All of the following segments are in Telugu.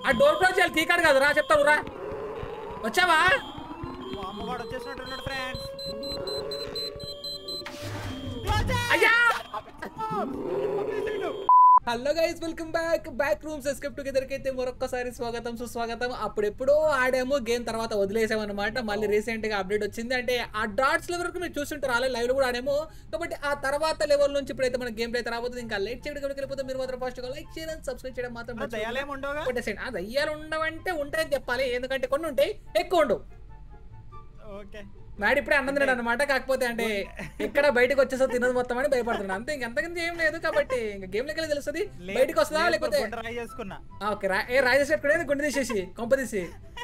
ఆ డోర్ క్లోజ్ చేయాలి కీ కార్డ్ కాదు రా చెప్తావు రా వచ్చావా అమ్మవాడు వచ్చేసినట్టున్నాడు ఫ్రెండ్స్ అయ్యా hello guys welcome back back rooms escape together కి అయితే మరొక్కసారి స్వాగతం సుస్వాగతం అప్పుడెప్పుడో ఆడాము గేమ్ తర్వాత వదిలేసామన్నమాట మళ్ళీ రీసెంట్ గా అప్డేట్ వచ్చింది అంటే ఆ డాట్స్ లెవెల్ వరకు మీరు చూస్తుంటారు అలా లైవ్ లో కూడా ఆడాము కాబట్టి ఆ తర్వాత లెవెల్ నుంచి ఇప్పుడైతే మన గేమ్ అయితే రాబోతుంది ఇంకా లైట్ చేయడం కనుక వెళ్ళిపోతే మీరు మాత్రం ఫస్ట్ గా లైక్ చేయడం సబ్స్క్రైబ్ చేయడం మాత్రం మర్చిపోకండి. దయాలేం ఉండవుగా కొట్టేసేయండి ఆ దయ్యాలు ఉండవంటే ఉంటాయని చెప్పాలి ఎందుకంటే కొన్ని ఉంటాయి ఎక్కువ ఉండవు ఓకే వాడు ఇప్పుడే అన్నం తిన్నాడు అనమాట కాకపోతే అంటే ఎక్కడ బయటకు వచ్చేసా తినదు మొత్తం అని భయపడుతున్నాడు అంతే ఇంకెంతకంటే ఏం లేదు కాబట్టి ఇంకా గేమ్ లెక్కలే తెలుస్తుంది బయటకు వస్తుందా లేకపోతే ట్రై చేసుకున్నా ఆ, ఓకే రా ఏ రాజేష్ పెట్టుకునేది గుండె తీసేసి కొంప తీసి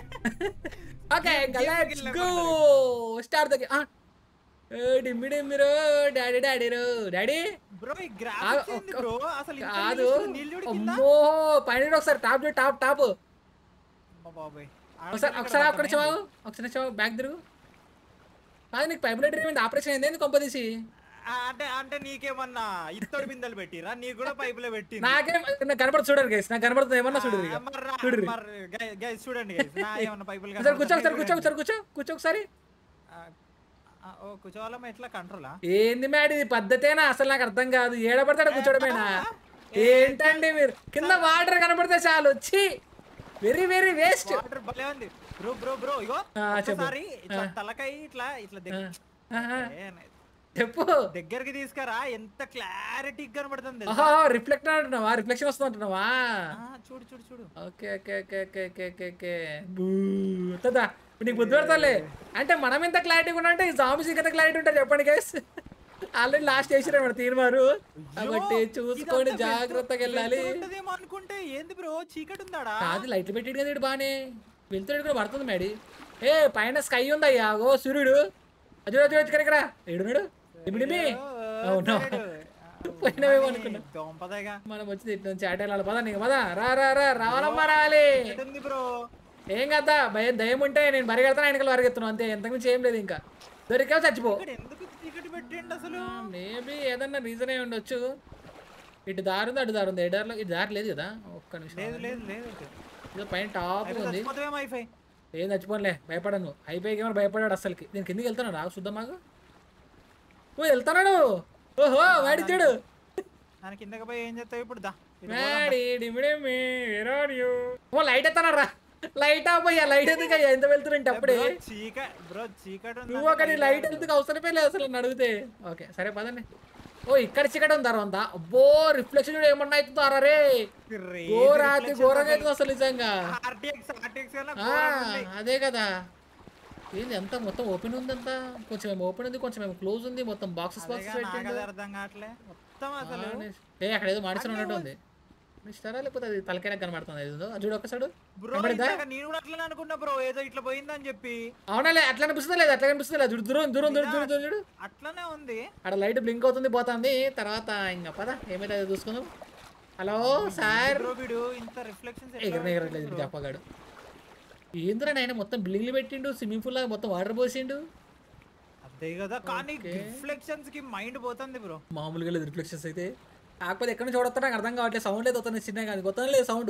ఓకే లెట్స్ గో స్టార్ట్ దగ్గర డిమ్మి డిమ్మిరో డాడీ డాడీ రో డాడీ బ్రో ఈ ఆ, గ్రాఫిక్స్ ఏంది ఒక్క- బ్రో అసలు ఇంత కాదు నీళ్ళు నీళ్ళు చూడు కింద అమ్మో పైన చూడు ఒకసారి టాప్ చూడు టాప్ టాప్ అమ్మ బాబోయ్ ఒకసారి ఒకసారి అక్కడ చావు ఒకసారి చావు బ్యాక్ తిరుగు కాదు నీకు పైపులో డ్రీమ్ ఆపరేషన్ అయింది కొంప తీసి ఆ, అంటే అంటే నీకేమన్నా ఇత్తడి బిందెలు పెట్టిరా నీకు కూడా పైపులో పెట్టి నాకేం నాకు కనపడుతుంది చూడండి గైస్ నాకు కనపడుతుంది ఏమన్నా చూడండి ఇక. చూడండి గైస్ చూడండి guys. నా ఏమన్నా పైపులు ఒకసారి కూర్చో ఒకసారి కనపడుతున్నాయి కూర్చో ఒకసారి కూర్చో కూర్చో ఒకసారి ఆ, ఆ, ఓ కూర్చోవాలమ్మా ఎట్లా కంట్రోలా ఏంది మేడం ఇది పద్ధతేనా అసలు నాకు అర్థం కాదు ఏడబడతాడు కూర్చోడమేనా ఏంటండి మీరు కింద వాటర్ కనపడితే చాలు వచ్చి వెరీ వెరీ వేస్ట్ వాటర్ భలే ఉంది బ్రో బ్రో బ్రో ఇగో ఆ, చెప్పు. ఒకసారి ఇట్లా తలకాయ ఇట్లా ఇట్లా దగ్గర ఏ, చెప్పు దగ్గరికి తీసుకురా ఎంత క్లారిటీ కనబడుతుంది ఆహా రిఫ్లెక్ట్ అంటున్నావా రిఫ్లెక్షన్ వస్తుంది అంటున్నావా ఆ, చూడు చూడు చూడు okay okay okay okay okay okay okay boo వస్తుందా ఇప్పుడు నీకు బుద్ధి పెడతాలే అంటే మనం ఎంత క్లారిటీగా ఉన్నా అంటే ఈ జాంబీస్ ఇంత క్లారిటీ ఉంటారు చెప్పండి గైస్ ఆల్రెడీ లాస్ట్ చేసిరా మన తీర్మారు కాబట్టి చూసుకొని ఇదంతా జాగ్రత్తగా వెళ్ళాలి వెలుతురు ఉంటదేమో అనుకుంటే ఏంది బ్రో చీకటి ఉందాడా కాదు లైట్లు పెట్టాడు కదా ఇటు బానే వెళ్తాడు కూడా పడుతుంది మేడి ఏ పైన స్కై ఉందయ్యా ఓ సూర్యుడు అది వచ్చి వచ్చి ఇక్కడ ఏడున్నాడు ఇప్పుడు అవునా పోయినవేమో అనుకున్నా దొంపదేగా మనం వచ్చింది ఇటు నుంచి ఆట వెళ్ళాలి పదా నీకు పదా రా రా రా రావాలమ్మా రావాలి ఉంది బ్రో ఏం కదా భయం దయ్యం ఉంటే నేను పరిగెడతాను ఆయనకలు పరిగెత్తున్నాను అంతే ఎంతకుమించి ఏం లేదు ఇంకా దొరికావు చచ్చిపో ఇక్కడ ఎందుకు చీకటి పెట్టిండు అసలు మేబీ ఏదన్నా రీజన్ అయి ఉండొచ్చు ఇటు దారి ఉంది అటు దారి ఉంది ఎడారిలో ఇటు దారి లేదు కదా ఒక్క నిమిషం లేదు లేదు లేదు ఇదో పైన టాప్ ఉంది చచ్చిపోతావేమో వైఫై ఏం చచ్చిపోలే భయపడను అయిపోయి ఏమైనా భయపడాడు అసలుకి నేను కిందికి వెళ్తాను రా చూద్దాం మాకు ఓ వెళ్తున్నాడు ఓహో వాడి చూడు దాని కిందకి పోయి ఏం చేస్తావు ఇప్పుడు దా ఇటు వాడి డిమిడిమి, where are you? ఓ లైట్ ఎత్తానా రా లైట్ ఆపోయా లైట్ ఎందుకు అయ్యా ఎంత వెళ్తున్నట్టు అప్పుడే బ్రో, చీక బ్రో చీకటి ఉంది నువ్వు ఒకటి లైట్ ఎందుకు అవసరమే లేదు అసలు నన్ను అడిగితే ఓకే సరే పదండి ఓ ఇక్కడ చీకటి ఉంది అంతా అబ్బో రిఫ్లెక్షన్ చూడు ఏమన్నా అవుతుందో అరా రే రే, ఘోరాతి ఘోరంగా అవుతుంది అసలు నిజంగా RTX RTX కన్నా ఆ, ఘోరంగా ఉంది. అదే కదా ఏంది ఎంత మొత్తం ఓపెన్ ఉంది అంతా కొంచెం ఏమో ఓపెన్ ఉంది కొంచెం ఏమో క్లోజ్ ఉంది మొత్తం బాక్సెస్ అదేగా బాక్సెస్ నాకు పెట్టిండు అది అర్థం కావట్లే మొత్తం అసలు ఏ అక్కడ ఏదో మాడిసిన ఉన్నట్టు ఉంది ఇస్తారా లేకపోతే అది తలకైనా కనబడుతుంది ఏదో అది చూడు ఒకసారి బ్రో కనబడిందా ఇందాక నేను కూడా అట్లనే అనుకున్నా బ్రో ఏదో ఇట్లా పోయిందని చెప్పి అవునా లే అట్లా అనిపిస్తుంది లేదు అట్లా కనిపిస్తుంది లేదు చూడు దూరం దూరం దూరం దూరం దూరం చూడు అట్లనే ఉంది అక్కడ లైట్ బ్లింక్ అవుతుంది పోతుంది తర్వాత ఇంకా పద ఏమైతే అది చూసుకుందాం హలో సార్ బ్రో వీడు ఇంత రిఫ్లెక్షన్స్ ఎగరనే ఎగరట్లేదు ఇది చెప్పగాడు ఏంద్రా నాయన మొత్తం బిల్డింగ్లు పెట్టిండు స్విమ్మింగ్ పూల్ లాగా మొత్తం వాటర్ పోసిండు అదే కదా కానీ రిఫ్లెక్షన్స్ కి మైండ్ పోతుంది బ్రో మామూలుగా లేదు రిఫ్లెక్షన్స్ అయితే కాకపోతే ఎక్కడ నుంచి చూడొస్తా నాకు అర్థం కావట్లేదు సౌండ్ లేదు వస్తుంది చిన్న కానీ కొత్త లేదు సౌండ్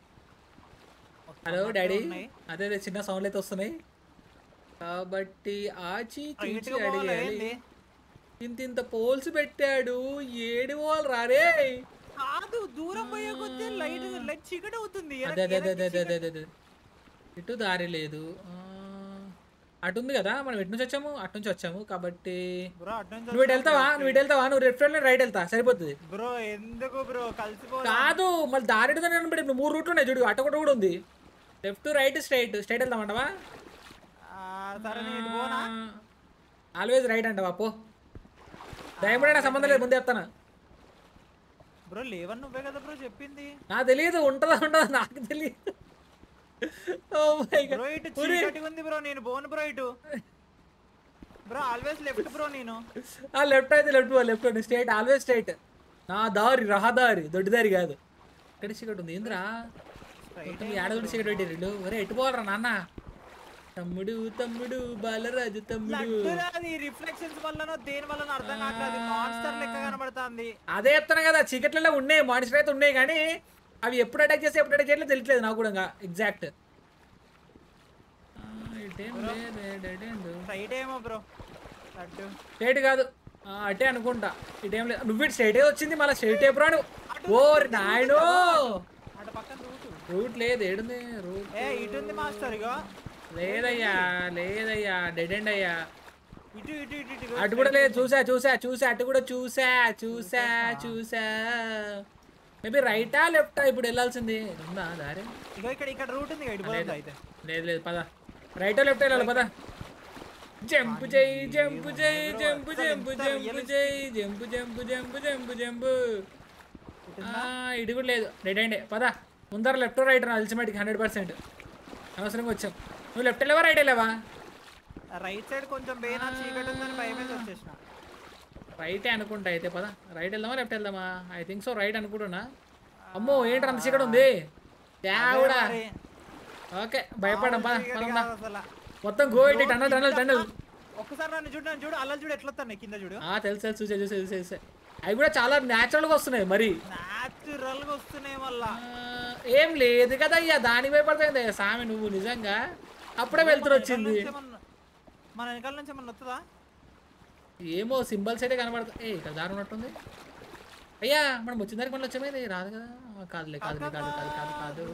హలో డాడీ అదే అదే చిన్న సౌండ్లు అయితే వస్తున్నాయి కాబట్టి ఆచి చూచి అడిగాలి ఇంత ఇంత పోల్స్ పెట్టాడు ఏడు వాళ్ళు రారే కాదు దూరం పోయే కొద్దీ లైట్ లైట్ చీకటి అవుతుంది అదే అదే అదే అదే అదే అదే అదే ఇటు దారి లేదు ఆ, అటు ఉంది కదా మనం ఎటు నుంచి వచ్చాము అటు నుంచి వచ్చాము కాబట్టి బ్రో అటు నువ్వు ఇటు వెళ్తావా నువ్వు ఇటు వెళ్తావా నువ్వు లెఫ్ట్ వెళ్ళి రైట్ వెళ్తా సరిపోతుంది బ్రో ఎందుకు బ్రో కలిసిపో కాదు మళ్ళీ దారి ఎటు దారి అనబడి ఇప్పుడు మూడు రూట్లు ఉన్నాయి చూడు అటు ఒకటి కూడా ఉంది లెఫ్ట్ రైట్ స్ట్రైట్ స్ట్రైట్ వెళ్తామంటావా ఆ, సరే నేను ఇటు పోనా ఆల్వేస్ రైట్ అంటావా పో దయపడే నా సంబంధం లేదు ముందే చెప్తాను బ్రో లేవని నువ్వే కదా బ్రో చెప్పింది నాకు తెలియదు ఉంటుందా ఉంటుందా నాకు తెలియదు ఓ మై బ్రో ఇటు చీకటి ఉంది బ్రో నేను పోను బ్రో ఇటు బ్రో ఆల్వేస్ లెఫ్ట్ బ్రో నేను ఆ లెఫ్ట్ అయితే left left straight always straight నా దారి రహదారి దొడ్డి దారి కాదు ఇక్కడ చీకటి ఉంది ఏంద్రా మొత్తం ఏడదొడ్డి చీకటి పెట్టి రెండు ఒరే ఎటు పోవాలరా నాన్న తమ్ముడు తమ్ముడు బాలరాజు తమ్ముడు లడ్డురా అది రిఫ్లెక్షన్స్ వల్లనో దేని వల్లనో అర్థం కావట్లేదు మాన్స్టర్ లెక్క కనబడుతుంది అదే చెప్తాను కదా చీకట్లలో ఉన్నాయి మానిస్టర్ అయితే ఉన్నాయి కానీ అవి ఎప్పుడు అటాక్ చేస్తే ఎప్పుడు అటాక్ చేయట్లేదు తెలియట్లేదు నాకు కూడా ఎగ్జాక్ట్ ఇటేం లేదే, dead end. రైట్ ఏమో బ్రో అడ్డు స్ట్రైట్ కాదు ఆ, అటే అనుకుంటా ఇటేం లేదు నువ్వు ఇటు స్ట్రైటే వచ్చింది మళ్ళీ స్ట్రైట్ ఏ రాడు ఓ నాయుడు అటు పక్కన రూటు రూట్ లేదు ఏడుంది రూట్ ఏ ఇటు ఉంది మాస్టర్ ఇగో లేదయ్యా లేదయ్యా డెడ్ ఎండ్ అయ్యా ఇటు ఇటు ఇటు ఇటు అటు కూడా లేదు చూసా చూసా చూసా అటు కూడా చూసా చూసా చూసా మేబీ రైటా లెఫ్టా ఇప్పుడు వెళ్ళాల్సింది ఉందా దారి ఇగో ఇక్కడ ఇక్కడ రూట్ ఉంది ఇటు పోతుంది అయితే లేదు లేదు పద రైటా లెఫ్ట్ వెళ్ళాలి పద జంప్ జై జంప్ జై జంప్ జంప్ జంప్ జై jump jump jump jump jump ఇటు కూడా లేదు రెడీ అండి పద ముందర లెఫ్ట్ రైట్ నా అల్టిమేట్కి హండ్రెడ్ పర్సెంట్ అవసరంగా వచ్చాం నువ్వు లెఫ్ట్ వెళ్ళవా రైట్ వెళ్ళావా రైట్ సైడ్ కొంచెం బేనా చీకటి ఉందని భయం మీద వచ్చేసిన రైటే అనుకుంటా అయితే పద రైట్ వెళ్దామా లెఫ్ట్ వెళ్దామా ఐ థింక్ సో రైట్ అనుకుంటున్నా అమ్మో ఏంటి అంత చీకటి ఉంది కూడా మరి ఓకే భయపడం పద చీకటి పదందా కాదు అసలు మొత్తం గో ఇటు టన్నల్ టన్నల్ టన్నల్ ఒక్కసారి నన్ను చూడు నన్ను చూడు అల్లలు చూడు ఎట్లా వస్తాను కింద చూడు ఆ తెలుసు తెలుసు చూసే చూసే చూసే చూసే అవి కూడా చాలా న్యాచురల్గా వస్తున్నాయి మరి న్యాచురల్ గా వస్తున్నాయి మళ్ళా ఆ, ఏం లేదు కదా అయ్యా దాని భయపడతాయి సామి నువ్వు నిజంగా అప్పుడే వెళ్తురు వచ్చింది మన వెనకాల నుంచి ఏమన్నా- మన వెనకాల నుంచి ఏమన్నా వస్తుందా ఏమో సింబల్స్ అయితే కనబడతాయి ఏ ఇక్కడ దారి ఉన్నట్టుంది అయ్యా మనం వచ్చిన దానికి మళ్ళీ వచ్చామే రాదు కదా ఆ, కాదులే కాదు కాదు కాదు కాదు కాదు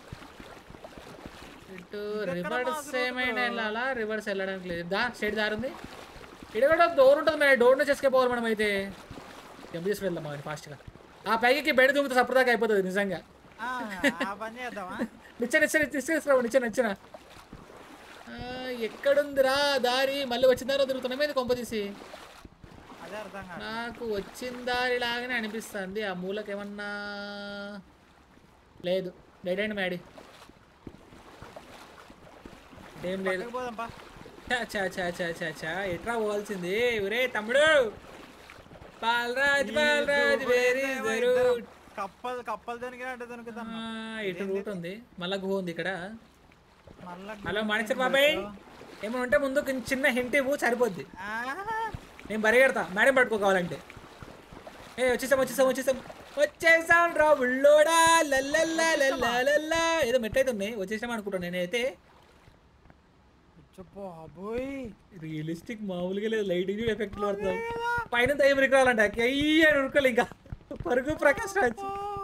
ఇటు రివర్స్ ఏమైనా వెళ్ళాలా రివర్స్ వెళ్ళడానికి లేదు దా స్ట్రైట్ దారి ఉంది ఇక్కడ కూడా డోర్ ఉంటుంది మరి డోర్ నుంచి ఎస్కేప్ పోవాలి మనం అయితే జంప్ చేసి వెళ్దాం మరి ఫాస్ట్గా ఆ పైకి బెడ్ దుమ్మితే సపదాకా అయిపోతుంది నిజంగా ఆ, ఆ పని చేద్దామా నిచ్చెన నిచ్చెన తీసుకురావు నిచ్చెన నిచ్చెన ఆ, ఎక్కడుందిరా దారి మళ్ళీ వచ్చిన దారి తిరుగుతున్నా మీద కొంప తీసి అదే అర్థం కాదు నాకు వచ్చిన దారి లాగానే అనిపిస్తుంది ఆ మూలకి ఏమన్నా లేదు డెడ్ అండ్ మ్యాడీ ఏం లేదు పక్కకి పోదాంపా చా చా చా చా చా చా ఎట్రా పోవాల్సింది ఒరే తమ్ముడు Balraj Balraj where is the route కప్పలు కప్పలు దొరికినట్టు దొరుకుతాం ఇటు రూట్ ఉంది మళ్ళా గుహ ఉంది ఇక్కడ మళ్ళా హలో మణిచర్ బాబాయ్ ఏమైనా ఉంటే ముందు కొంచెం చిన్న హింట్ ఇవ్వు సరిపోద్ది నేను పరిగెడతా మేడం పట్టుకో కావాలంటే ఏ వచ్చేసాం వచ్చేసాం వచ్చేసాం వచ్చేసాం రా ఉళ్ళోడా లల్లల్లా లల్లా లల్లా ఏదో మెట్లయితే ఉన్నాయి వచ్చేసాం అనుకుంటాను నేనైతే బాబోయ్ రియలిస్టిక్ మామూలుగా లేదు లైటింగ్ ఎఫెక్ట్ పడుతుంది పైన దయ్యం రికాలంట అయ్యి అని ఉరకాలి ఇంకా పరుగు ప్రకాష్ రాజ్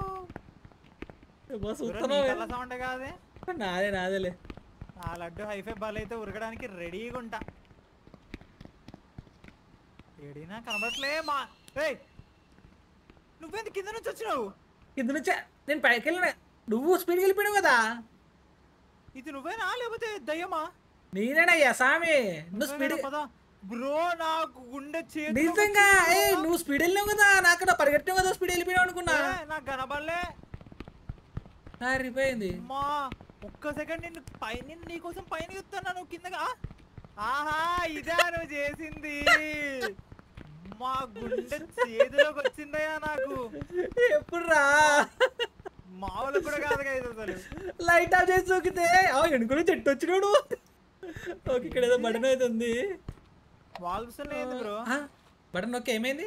బస్ ఉత్తరం సౌండ్ కాదే నాదే నాదేలే ఆ లడ్డు హైఫై బాల్ అయితే ఉరకడానికి రెడీగా ఉంటా ఏడినా కనబడట్లే మా ఏయ్ నువ్వెందుకు కింద నుంచి వచ్చినావు కింద నుంచే నేను పైకి వెళ్ళిన నువ్వు స్పీడ్కి వెళ్ళిపోయావు కదా ఇది నువ్వేనా లేకపోతే దయ్యమా నేనేనయ్యా సామి నువ్వు స్పీడ్ పదా బ్రో నాకు గుండె చేతి నిజంగా ఏ నువ్వు స్పీడ్ వెళ్ళినావు కదా నాకు పరిగెట్టినావు కదా స్పీడ్ వెళ్ళిపోయావు అనుకున్నా నాకు కనబడలే సరిపోయింది అమ్మా ఒక్క సెకండ్ నిన్ను పై నేను నీకోసం పైన చెప్తాను నువ్వు కిందగా ఆహా ఇదా నువ్వు చేసింది మా గుండె చేతిలోకి వచ్చిందయ్యా నాకు ఎప్పుడు రా మామూలు కూడా కాదు కదా ఇది అసలు లైట్ ఆఫ్ చేసి చూకితే ఆ ఎనుకుని చెట్టు వచ్చినాడు ఓకే ఇక్కడ ఏదో బటన్ అయితే ఉంది వాల్వ్స్ లేదు బ్రో ఆ, బటన్ నొక్కి ఏమైంది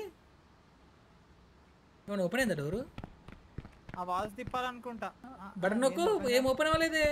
ఏమన్నా ఓపెన్ అయిందా డోరు ఆ వాల్స్ తిప్పాలనుకుంటా బటన్ నొక్కు ఏం ఓపెన్ అవ్వలేదే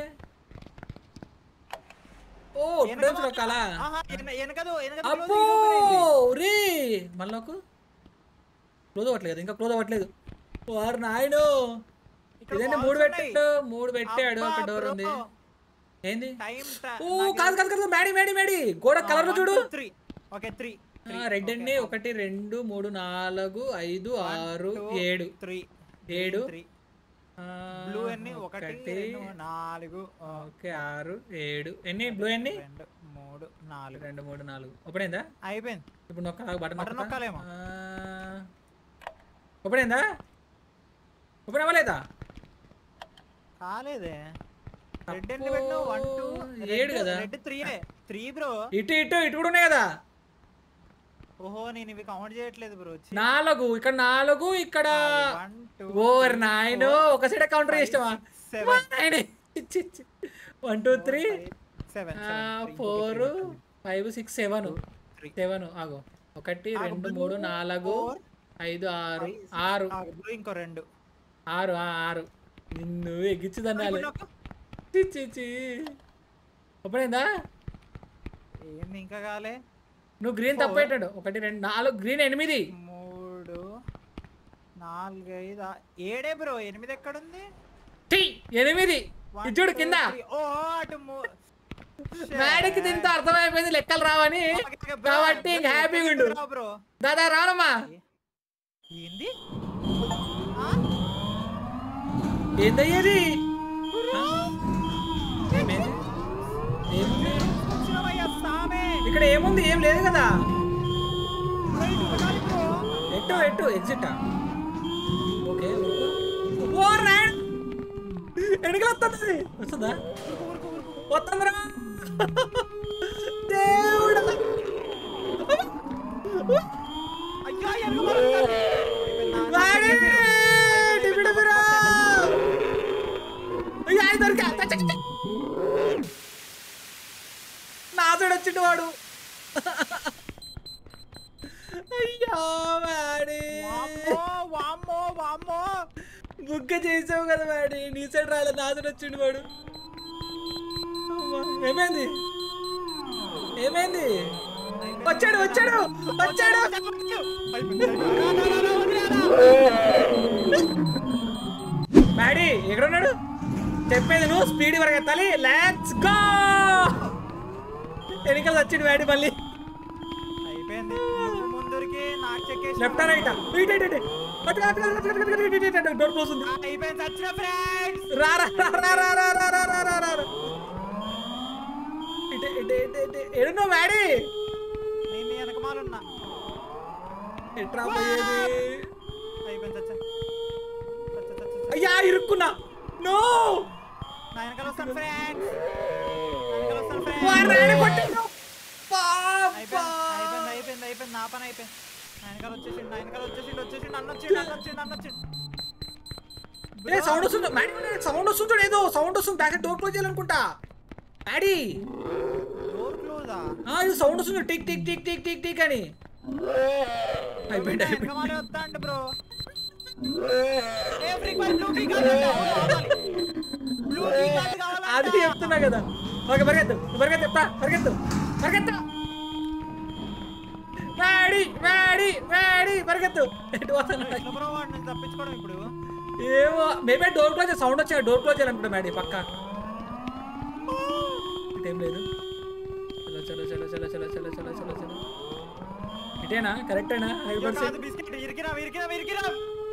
ఓ ఇప్పుడు నుంచి నొక్కాలా ఆహా, ఎన- వెనకదు వెనకదు అబ్బో రే మళ్ళీ నొక్కు క్లోజ్ అవ్వట్లేదు ఇంకా క్లోజ్ అవ్వట్లేదు వారు నాయను ఇక్కడ ఇదేంటి walls మూడు ఉన్నాయి. పెట్టాడు మూడు పెట్టాడు ఒక డోర్ ఉంది ఏంది టైం ఓ కాదు కాదు కాదు మేడి మేడి మేడి గోడ కలర్ చూడు త్రీ ఓకే త్రీ రెడ్ అండి ఒకటి రెండు మూడు నాలుగు ఐదు ఆరు ఏడు త్రీ ఏడు త్రీ ఆ, బ్లూ ఎన్ని ఒకటి రెండు నాలుగు ఆ, ఓకే ఆరు ఏడు ఎన్ని బ్లూ ఎన్ని రెండు మూడు నాలుగు రెండు మూడు నాలుగు ఓపెన్ అయిందా అయిపోయింది ఇప్పుడు నొక్క బటన్ బటన్ నొక్కాలేమో. ఓపెన్ అయిందా ఓపెన్ అవ్వలేదా కాలేదే రెడ్ ఎన్ని తప్పు. పెట్టినావు వన్ టూ ఏడు కదా. రెడ్ త్రీ త్రీ బ్రో ఇటు ఇటు ఇటు కూడా ఉన్నాయి కదా ఓహో నేను ఇవి కౌంట్ చేయట్లేదు బ్రో నాలుగు ఇక్కడ నాలుగు ఇక్కడ వన్ టూ ఓర్ నాయను ఒక సైడ్ కౌంటర్ చేస్తావా seven one two three seven four five six seven Three. Seven ఆగు ఒకటి రెండు మూడు నాలుగు four, ఐదు ఆరు ఆరు ఇంకో రెండు ఆరు ఆ, ఆరు నిన్ను ఎగ్గిచ్చుదన్నాలే ఇప్పుడు నొక్కు. చి చి చి అప్పుడైందా ఏంది ఇంకా కాలే నువ్వు గ్రీన్ తప్పేటాడు ఒకటి రెండు నాలుగు గ్రీన్ ఎనిమిది మూడు నాలుగు ఐదు ఆ- ఏడే బ్రో ఎనిమిది ఎక్కడుంది టీ ఎనిమిది One, ఇది చూడు two, కింద three. ఓ అటు మూ- మేడకి తింటే అర్థమైపోయింది లెక్కలు రావని ఓకే, ఓకే, bro. కాబట్టి bro, ఇంక హ్యాపీగా ఉండు రా బ్రో దాదా రానమ్మా ఏంది ఆ? ఏందయ్యేది ఏమేది? ఏముంది? వచ్చినవయ్యా సామే ఇక్కడ ఏముంది ఏం లేదు కదా రైట్ వెళ్ళాలి బ్రో ఎట్టు ఎట్టు ఎగ్జిట్ ఓకే ఓ రాడ్ ఎడుగులు వస్తుంది వస్తుందా వస్తుందిరా దేవుడా అయ్యో ఎనకమాల వాడే! డిబిడిబిరా! అయ్యో, ఆయన దొరికా. చ, చ, చ. నాతోడు వచ్చిండు వాడు అయ్యో వాడి వామ్మో వామ్మో వామ్మో బుగ్గ చేసావు కదా వాడి నీ సైడ్ రాలే నాతోడు వచ్చిండు వాడు అమ్మా, ఏమైంది ఏమైంది వచ్చాడు వచ్చాడు వచ్చాడు మ్యాడీ ఎక్కడున్నాడు చెప్పేది నువ్వు స్పీడ్ వరకు ఎత్తాలి లెట్స్ గో ఎన్నికలు వచ్చిండు మ్యాడీ మళ్ళీ అయిపోయింది నువ్వు ముందరికి నాకు చెక్కేసి లెఫ్ట్ రైట్ ఇటు ఇటు ఇటు అటు అటు అటు అటు అటు ఇటు ఇటు ఇటు డోర్ క్లోజ్ ఉంది అయిపోయింది సచ్చిన ఫ్రెండ్స్ రా రా రా రా రా రా రా రా రా రా రా ఇటు ఇటు ఇటు ఇటు ఎడున్నావు మ్యాడీ నేను నీ వెనకమాల ఉన్నా ఎట్రా పోయేది అయిపోయింది సచ్చ సచ్చ సచ్చ సచ్చ. అయ్యా ఇరుక్కున్నా నో నా వెనకాల వస్తాను ఫ్రెండ్స్ నా వెనకాల వస్తాను ఫ్రెండ్స్ వారాడు కొట్టిండు పాపా అయిపోయింది అయిపోయింది అయిపోయింది అయిపోయింది నా పని అయిపోయింది నా వెనకాల వచ్చేసిండు నా వెనకాల వచ్చేసిండు వచ్చేసిండు అన్న వచ్చిండు అన్న వచ్చిండు అన్న వచ్చిండు ఏ సౌండ్ వస్తుంది మ్యాడీ సౌండ్ వస్తుంది చూడు ఏదో సౌండ్ వస్తుంది బ్యాక్ డోర్ క్లోజ్ చేయాలనుకుంటా మ్యాడీ డోర్ క్లోజా ఆ ఇది సౌండ్ వస్తుంది tick tick tick tick tick tick అని అయిపోయింది అయిపోయింది వెనకమాలే వస్తాండి బ్రో ఏ free fire blue key card blue key card కావాలంట అది చెప్తున్నా కదా ఓకే పరిగెత్తు పరిగెత్తు చెప్తా పరిగెత్తు పరిగెత్తు మ్యాడీ మ్యాడీ మ్యాడీ పరిగెత్తు ఎటు పోతున్నాడు? ఎట్లా బ్రో వాడి నుంచి తప్పించుకోవడం ఇప్పుడు ఏమో మేబీ డోర్ క్లోజ్ సౌండ్ వచ్చా డోర్ క్లోజ్ చేయాలనుకుంటా మ్యాడీ పక్క ఇటేం లేదు చలో చలో చలో చలో చలో చలో చలో చలో చలో ఇటేనా కరెక్టేనా హండ్రెడ్ అయ్యో పర్సెంట్ కాదు బిస్కెట్ ఇరికిరా ఇరికిరా ఇరికిరా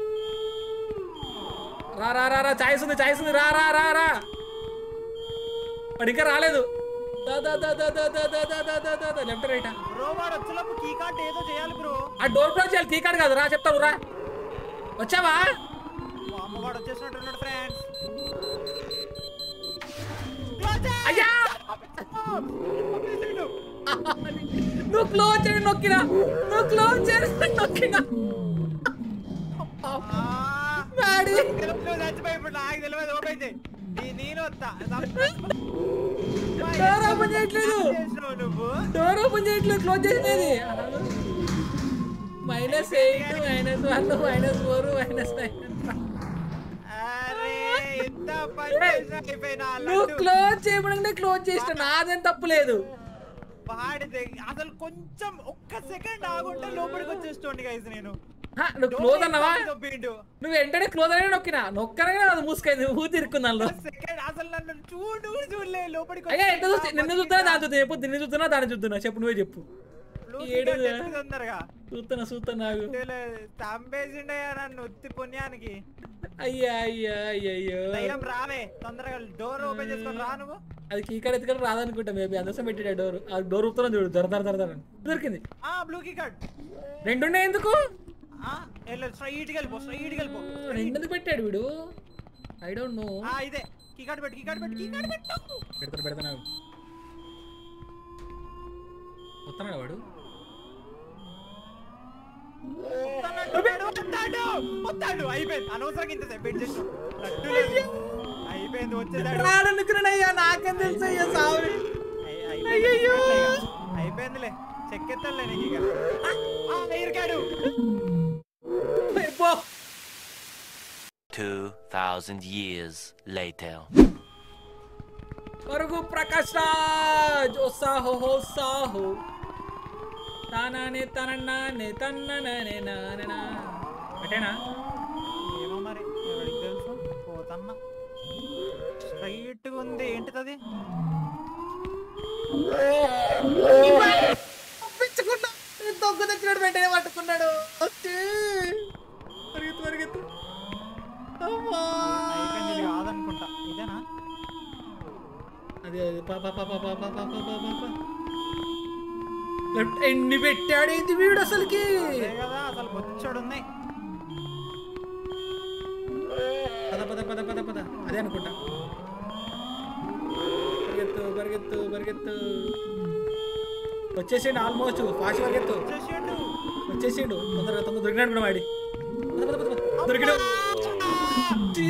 రా రా రా రా ఛాయిస్ ఉంది ఛాయిస్ ఉంది రా రా రా రా వాడు ఇంకా రాలేదు దా దా దా దా దా దా దా దా దా దా దా దా లెఫ్ట్ రైటా బ్రో వాడు వచ్చేలోపు కీ కార్డ్ ఏదో చేయాలి బ్రో ఆ డోర్ క్లోజ్ చేయాలి కీ కార్డ్ కాదు రా చెప్తాను రా వచ్చావా అమ్మ వాడు వచ్చేసినట్టున్నాడు ఫ్రెండ్స్ అయ్యా నువ్వు క్లోజ్ చేయడం నొక్కినా నువ్వు క్లోజ్ చేయడం నొక్కినా డాడీ చచ్చిపోయి ఇప్పుడు నాకు తెలియదు ఓపెన్ చేయి నీ- నేను వస్తా డోర్ ఓపెన్ చేయట్లేదు చేసినావు నువ్వు డోర్ ఓపెన్ చేయట్లేదు క్లోజ్ చేసేది minus eight minus one minus four minus nine అరే ఎంత పని చేసినా అయిపోయినా నువ్వు క్లోజ్ చేయమంటే క్లోజ్ చేసిన నాదేం తప్పు లేదు వాడితే అసలు కొంచెం ఒక్క సెకండ్ ఆగుంటే లోపలికి వచ్చేస్తోండి గైస్ నేను హా, నువ్వు క్లోజ్ అన్నావా దొబ్బిండు నువ్వు వెంటనే క్లోజ్ అయినా నొక్కినా నొక్కనగా అది మూసుకైంది ఊతి ఇరుక్కుంది దానిలో సెకండ్ అసలు నన్ను చూడు కూడా చూడలే లోపలికి అయ్యా ఎంత చూస్తే నిన్ను చూస్తున్నా దాన్ని చూస్తున్నా చెప్పు నిన్ను చూస్తున్నా దాన్ని చూస్తున్నా చెప్పు నువ్వే చెప్పు ఏడు తొందరగా చూస్తున్నా చూస్తున్నా నాకు చంపేసిండయ్యా నన్ను ఉత్తి పుణ్యానికి అయ్యా అయ్యా అయ్యయ్యో దయ్యం రావే తొందరగా డోర్ ఓపెన్ చేసుకొని రా నువ్వు అది కీకాడ ఎత్తుకొని రాదనుకుంటా మేబీ అందుకోసం పెట్టాడు డోర్ ఆ డోర్ ఊపుతున్నా చూడు దర దర దర దర అని. దొరికింది ఆ బ్లూ కీ కార్డ్ రెండున్నాయి ఎందుకు ఆ వెళ్ళు స్ట్రైట్ గా వెళ్ళిపో స్ట్రైట్ గా వెళ్ళిపో రెండు ఎందుకు పెట్టాడు వీడు ఐ డోంట్ నో ఆ ఇదే కీ కార్డ్ పెట్టు కీ కార్డ్ పెట్టు కీ కార్డ్ పెట్టు పెడతాను పెడతాను వస్తున్నాడు వాడు వస్తానంటున్నాడు, వస్తాడు వస్తాడు అయిపోయింది అనవసరంగా ఇంత సేపు వెయిట్ చేసాం లడ్డు లేదు. అయిపోయింది వచ్చేదాడు రాడనుకున్నాడయ్యా నాకేం తెలుసు అయ్యా సావి అయ్- అయిపోయింది. అయ్యయ్యో. అయిపోయిందిలే చెక్కెత్తాలే నీకు ఇక ఆ, ఇరికాడు పో 2,000 2,000 years later. పరుగు ప్రకాష్ రాజ్ ఓ సాహో హో సాహో తానానే తనన్నానే తన్ననే నాననా అటేనా ఏమో మరి ఎవరికి తెలుసు పోతన్నా స్ట్రైట్ గా ఉంది ఏంటిది తప్పించుకున్నా దొంగ తెచ్చినాడు వెంటనే పట్టుకున్నాడు వచ్చి పరిగెత్తు పరిగెత్తు అమ్మా అయిపోయింది ఇది కాదనుకుంటా ఇదేనా అదే అదే పా పా పా పా పా పా పా పా పా పా లెఫ్ట్ ఎన్ని పెట్టాడు ఏంటి వీడు అసలుకి అదే కదా అసలు బొచ్చడు ఉన్నాయి పద పద పద పద పద అదే అనుకుంటా పరిగెత్తు పరిగెత్తు పరిగెత్తు వచ్చేసిండు ఆల్మోస్ట్ ఫాస్ట్ పరిగెత్తు వచ్చేసిండు వచ్చేసిండు తొందరగా తొందర దొరికినాడు కూడా వాడి పద, పద, పద, పద. దొరికినాడు చీ!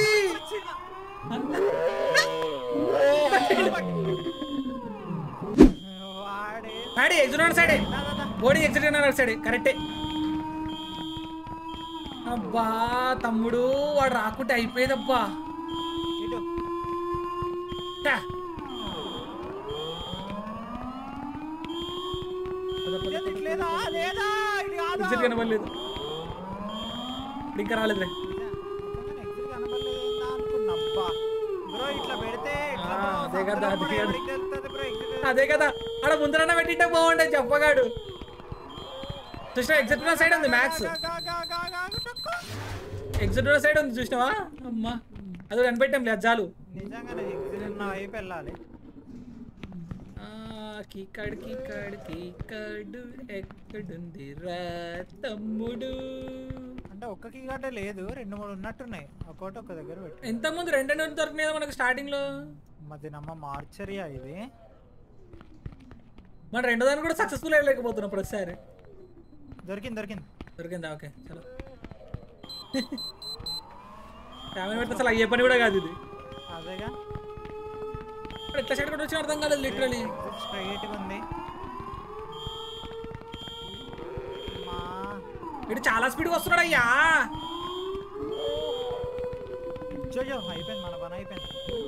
వాడే వాడి ఎగ్జిట్ సైడే దా, దా, దా. బోడీ ఎగ్జిట్ అయిన సైడే కరెక్టే అబ్బా తమ్ముడు వాడు రాకుంటే అయిపోయేదబ్బా ఇటు టా. పద, పద, ఇదేంది ఇటు లేదా లేదా ఇటు కాదా ఎగ్జిట్ కనబడలేదు ఇప్పుడు ఇంకా రాలేదురే ఎగ్జిట్ కనబడలేదా అనుకున్నా అబ్బా బ్రో ఇట్లా పెడితే ఎట్లా ఆ, bro? అదే కదా, సంతలో అదే కూడా కదా. ఎవరికి తెలుస్తది bro exit? అదే కదా ఆడ ముందరన్న పెట్టింటే బాగుండే చెప్పగాడు చూసినా ఎగ్జిట్ సైడ్ ఉంది మ్యాథ్స్ గా, గా, గా, గా, గా, టక్కు. ఎగ్జిట్ సైడ్ ఉంది చూసినావా అమ్మా అది కనిపెట్టాం లేదు చాలు నిజంగానే ఎగ్జిట్ ఉన్న వైపు వెళ్ళాలి కీకాడు కీకాడు కీకాడు ఎక్కడుంది రా తమ్ముడు అంటే ఒక్క కీ గడ్డ లేదు రెండు మూడు ఉన్నట్టున్నాయి ఒక్కోటి ఒక్క దగ్గర పెట్టి ఎంత ముందు రెండు రెండు దొరికినాయి మనకు స్టార్టింగ్ లో మధ్య నమ్మ మార్చరియా ఇది మన రెండో దాన్ని కూడా సక్సెస్ఫుల్ అయ్యలేకపోతున్నాం ప్రతిసారి దొరికింది దొరికింది దొరికిందా ఓకే చలో ఫ్యామిలీ పెడితే అసలు అయ్యే పని కూడా కాదు ఇది అదేగా ఇప్పుడు ఎట్లా సైడ్ కూడా వచ్చి అర్థం కాలేదు లిటరలీ స్ట్రైట్ గా ఉంది మా ఇటు చాలా స్పీడ్గా వస్తున్నాడు అయ్యా జోజో అయిపోయింది మన పని అయిపోయింది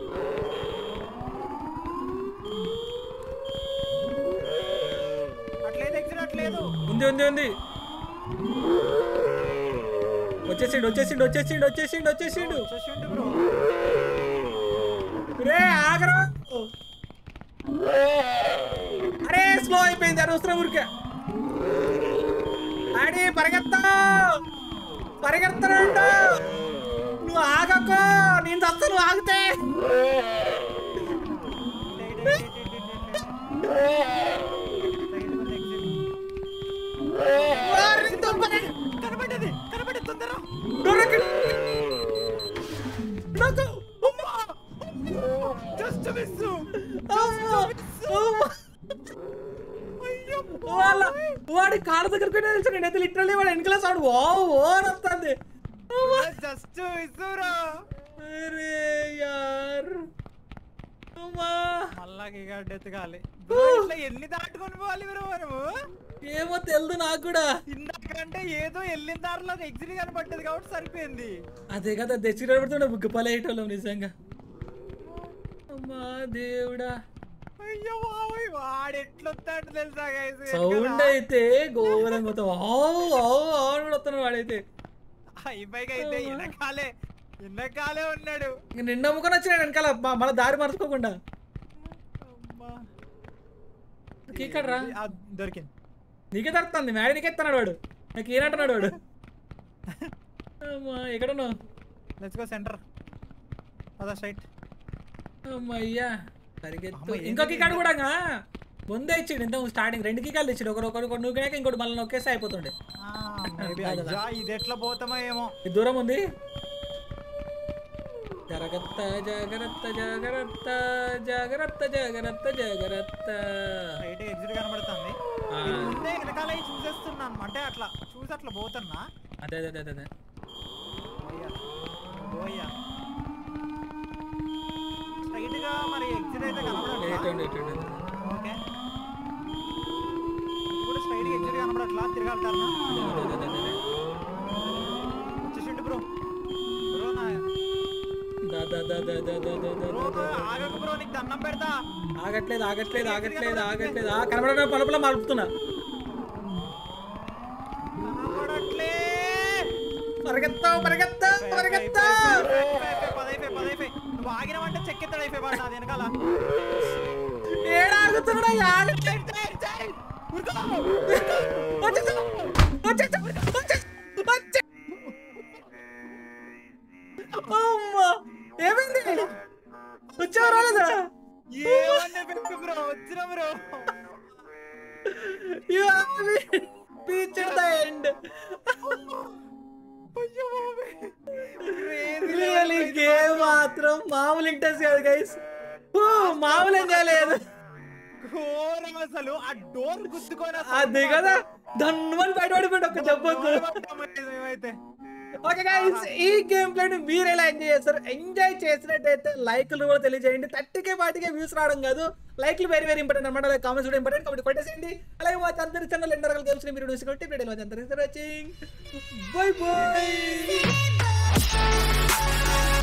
అట్లేదు ఎగ్జిట్ అట్లేదు ఉంది ఉంది ఉంది వచ్చేసిండు వచ్చేసిండు వచ్చేసిండు వచ్చేసిండు వచ్చేసిండు చూసిండు బ్రో రే ఆగరా అరే స్లో అయిపోయింది అనవసరం ఊరికే ఆడి పరిగెత్తా పరిగెత్తనంట నువ్వు ఆగకో నేను చస్తా నువ్వు ఆగితే వారి దుంపని కనబడ్డది కనబడ్డది తొందర దొరికి. నాకు. జస్ట్ మిస్ అమ్మా. అమ్మా. వాళ్ళ వాడి కాళ్ళ దగ్గరికి వెళ్ళి నేనైతే లిటరల్లీ వాడు వెనకల సౌండ్ ఓ ఓ అని వస్తుంది జస్ట్ మిస్ బ్రో అరే యార్ అమ్మా మళ్ళా గిగాడ్ ఎత్తగాలి బ్రో ఇట్లా ఎన్ని దాటుకొని పోవాలి బ్రో మనము ఏమో తెలియదు నాకు కూడా ఇందాకంటే ఏదో వెళ్ళిన దారిలో ఎగ్జిట్ కనబడ్డది కాబట్టి సరిపోయింది అదే కదా తెచ్చి పెడుతుండే బుగ్గపాలు అయ్యేటోళ్ళం నిజంగా అమ్మా దేవుడా అయ్యో బాబోయ్ వాడు ఎట్లొస్తాడు తెలుసా guys? సౌండ్ అయితే ఘోరంగా మొత్తం ఆవు ఆవు ఆవు అని కూడా వస్తున్నాడు వాడైతే ఈ పైగా అయితే వెనకాలే వెనకాలే ఉన్నాడు ఇంక నిన్న అమ్ముకొని వచ్చినాడు వెనకాల మ- మళ్ళీ దారి మర్చిపోకుండా అమ్మా. కీకడ్రా ఆ, దొరికింది నీకే దొరుకుతుంది మేడ నీకే ఎత్తున్నాడు వాడు నాకు ఏనంటున్నాడు వాడు అమ్మా ఎక్కడున్నావు లెట్స్ గో సెంటర్ అదా స్ట్రైట్ అమ్మయ్యా పరిగెత్తు అమ్మ, ఏంది ఇంకో ఇది? కికాడు కూడా ముందే ఇచ్చిండు ఇంత స్టార్టింగ్ రెండు కికాలు ఇచ్చిండు ఒకరు ఒకరు ఒకరు నూకినాక ఇంకోటి మళ్ళీ నొక్కేసి అయిపోతుండే మేబీ అయ్యా ఇది ఎట్లా పోతామో ఏమో ఇది దూరం ఉంది జరగత్త జాగ్రత్త జాగ్రత్త జాగ్రత్త జాగ్రత్త జాగ్రత్త స్ట్రైట్ ఎగ్జిట్ కనబడుతుంది ఆ. నేను ముందే వెనకాల చూసేస్తున్నాను అంటే అట్లా చూసి అట్లా పోతున్నా అదే అదే అదే అదే పోయ్యా పోయ్యా స్ట్రైట్ గా మరి ఎగ్జిట్ అయితే కనబడట్లా ఎటువంటి ఎటువంటి ఓకే ఇప్పుడు స్ట్రైట్ ఎగ్జిట్ కనబడట్లా తిరగలుగుతారా వచ్చేసిండు బ్రో బ్రో నా దా, దా, దా, దా, బ్రో దా, దా. ఆగకు బ్రో నీకు దండం పెడతా ఆగట్లేదు ఆగట్లేదు ఆగట్లేదు ఆగట్లేదు ఆ కనబడడం పలుపులా మలుపుతున్నా కనబడట్లే పరిగెత్తావు పరిగెత్తావు పరిగెత్తావు పదైపోయి పదైపోయి నువ్వు ఆగినవంటే చెక్కెత్తాడు అయిపోయి వాడు నాది వెనకాల ఏడాగుతున్నాడా యాడ సైడ్, సైడ్, సైడ్. ఉరుకో. వచ్చేసా వచ్చేసా వచ్చేసా వచ్చే అమ్మా ఏమైంది వచ్చావు రాలేదా ఏమన్నా పెట్టు బ్రో వచ్చిన bro You have reached the end. Really game మాత్రం మామూలు ఇంట్రెస్ట్ కాదు గైస్ మామూలు ఏం చేయలేదు ఘోరం అసలు ఆ డోర్ గుద్దుకొని అసలు అది కదా దన్నుమని బయట పడిపోయింది ఒక దెబ్బకు ఘోరపడ్డాం మేమైతే ఓకే గైస్ ఈ గేమ్ ప్లే మీరు ఎలా ఎంజాయ్ చేస్తారు ఎంజాయ్ చేసినట్టయితే లైక్లు కూడా తెలియజేయండి థర్టీకే పాటికే వ్యూస్ రావడం కాదు లైక్లు వెరీ వెరీ ఇంపార్టెంట్ అనమాట అలాగే కామెంట్స్ కూడా ఇంపార్టెంట్ కాబట్టి కొట్టేసేయండి అలాగే మా అందరి ఛానల్ ఎన్నో రకాల గేమ్స్ మీరు చూసి కొట్టి వీడియోలో అందరికీ వాచింగ్ బై బై